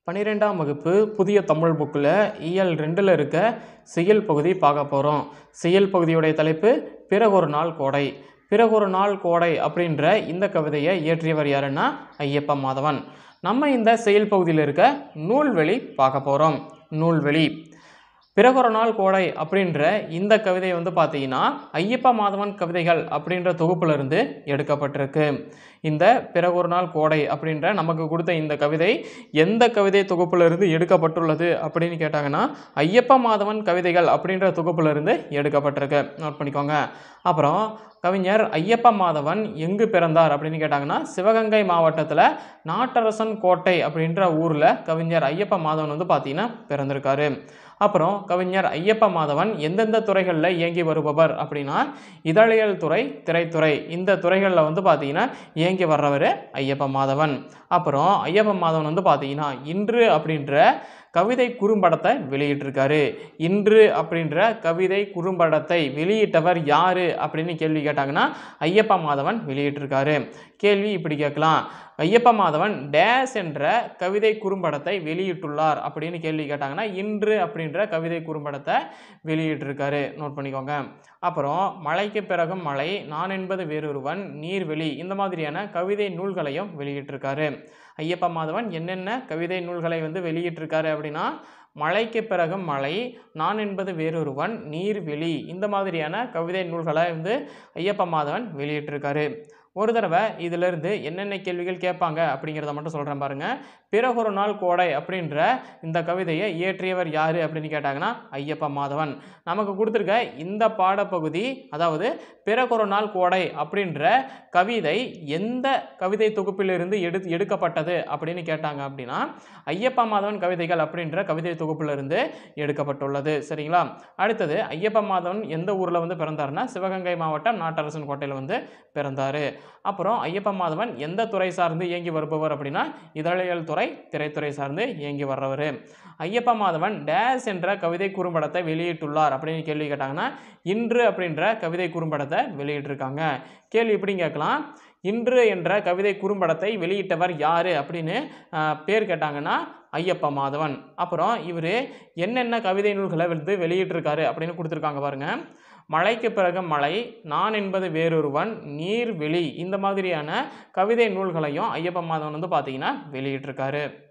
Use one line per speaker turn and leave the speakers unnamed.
பன்னிரெண்டாம் வகுப்பு புதிய தமிழ் புக்கில் இயல் ரெண்டில் இருக்க செயல் பகுதி பார்க்க போகிறோம் செயல் பகுதியுடைய தலைப்பு பிறகொரு நாள் கோடை பிறகொரு நாள் கோடை அப்படின்ற இந்த கவிதையை இயற்றியவர் யாருன்னா ஐயப்ப மாதவன் நம்ம இந்த செயல் பகுதியில் இருக்க நூல்வெளி பார்க்க போகிறோம் நூல்வெளி பிறகொரு நாள் கோடை அப்படின்ற இந்த கவிதை வந்து பார்த்தீங்கன்னா ஐயப்ப மாதவன் கவிதைகள் அப்படின்ற தொகுப்புலேருந்து எடுக்கப்பட்டிருக்கு இந்த பிறகொரு நாள் கோடை அப்படின்ற நமக்கு கொடுத்த இந்த கவிதை எந்த கவிதை தொகுப்பிலிருந்து எடுக்கப்பட்டுள்ளது அப்படின்னு கேட்டாங்கன்னா ஐயப்ப மாதவன் கவிதைகள் அப்படின்ற தொகுப்பிலிருந்து எடுக்கப்பட்டிருக்கு நோட் பண்ணிக்கோங்க அப்புறம் கவிஞர் ஐயப்ப மாதவன் எங்கு பிறந்தார் அப்படின்னு கேட்டாங்கன்னா சிவகங்கை மாவட்டத்தில் நாட்டரசன் கோட்டை அப்படின்ற ஊரில் கவிஞர் ஐயப்ப மாதவன் வந்து பார்த்தீங்கன்னா பிறந்திருக்காரு அப்புறம் கவிஞர் ஐயப்ப மாதவன் எந்தெந்த துறைகளில் இயங்கி வருபவர் அப்படின்னா இதழியல் துறை திரைத்துறை இந்த துறைகளில் வந்து பார்த்தீங்கன்னா இயங்கி வர்றவர் ஐயப்ப மாதவன் அப்புறம் ஐயப்ப மாதவன் வந்து பார்த்தீங்கன்னா இன்று அப்படின்ற கவிதை குறும்படத்தை வெளியிட்டிருக்காரு இன்று அப்படின்ற கவிதை குறும்படத்தை வெளியிட்டவர் யாரு அப்படின்னு கேள்வி கேட்டாங்கன்னா ஐயப்ப மாதவன் வெளியிட்டிருக்காரு கேள்வி இப்படி கேட்கலாம் ஐயப்ப மாதவன் டேஸ் என்ற கவிதை குறும்படத்தை வெளியிட்டுள்ளார் அப்படின்னு கேள்வி கேட்டாங்கன்னா இன்று அப்படின்ற கவிதை குறும்படத்தை வெளியிட்டிருக்காரு நோட் பண்ணிக்கோங்க அப்புறம் மழைக்கு பிறகும் மழை நான் என்பது வேறொருவன் நீர்வெளி இந்த மாதிரியான கவிதை நூல்களையும் வெளியிட்டிருக்காரு ஐயப்ப மாதவன் என்னென்ன கவிதை நூல்களை வந்து வெளியிட்டிருக்காரு அப்படின்னா மழைக்கு பிறகும் மழை நான் என்பது வேறொருவன் நீர்வெளி இந்த மாதிரியான கவிதை நூல்களை வந்து ஐயப்ப மாதவன் வெளியிட்டிருக்காரு ஒரு தடவை இதிலிருந்து என்னென்ன கேள்விகள் கேட்பாங்க அப்படிங்கிறத மட்டும் சொல்கிறேன் பாருங்கள் பிறகொரு நாள் கோடை அப்படின்ற இந்த கவிதையை இயற்றியவர் யார் அப்படின்னு கேட்டாங்கன்னா ஐயப்ப மாதவன் நமக்கு கொடுத்துருக்க இந்த பாடப்பகுதி அதாவது பிறகொரு நாள் கோடை அப்படின்ற கவிதை எந்த கவிதை தொகுப்பிலிருந்து எடு எடுக்கப்பட்டது அப்படின்னு கேட்டாங்க அப்படின்னா ஐயப்ப மாதவன் கவிதைகள் அப்படின்ற கவிதை தொகுப்பிலிருந்து எடுக்கப்பட்டுள்ளது சரிங்களா அடுத்தது ஐயப்ப மாதவன் எந்த ஊரில் வந்து பிறந்தாருன்னா சிவகங்கை மாவட்டம் நாட்டரசன் கோட்டையில் வந்து பிறந்தார் அப்புறம் ஐயப்ப மாதவன் எந்த துறை சார்ந்து இயங்கி வருபவர் அப்படின்னா இதழியல் துறை திரைத்துறை சார்ந்து இயங்கி வர்றவர் ஐயப்ப மாதவன் டேஸ் என்ற கவிதை குறும்படத்தை வெளியிட்டுள்ளார் அப்படின்னு கேள்வி கேட்டாங்கன்னா இன்று அப்படின்ற கவிதை குறும்படத்தை வெளியிட்டிருக்காங்க கேள்வி இப்படி கேட்கலாம் இன்று என்ற கவிதை குறும்படத்தை வெளியிட்டவர் யார் அப்படின்னு பேர் கேட்டாங்கன்னா ஐயப்ப மாதவன் அப்புறம் இவர் என்னென்ன கவிதை நூல்களை வந்து வெளியிட்டிருக்காரு அப்படின்னு கொடுத்துருக்காங்க பாருங்கள் மழைக்கு பிறகு மழை நான் என்பது வேறொருவன் நீர் வெளி இந்த மாதிரியான கவிதை நூல்களையும் ஐயப்ப மாதவன் வந்து பார்த்தீங்கன்னா வெளியிட்டிருக்காரு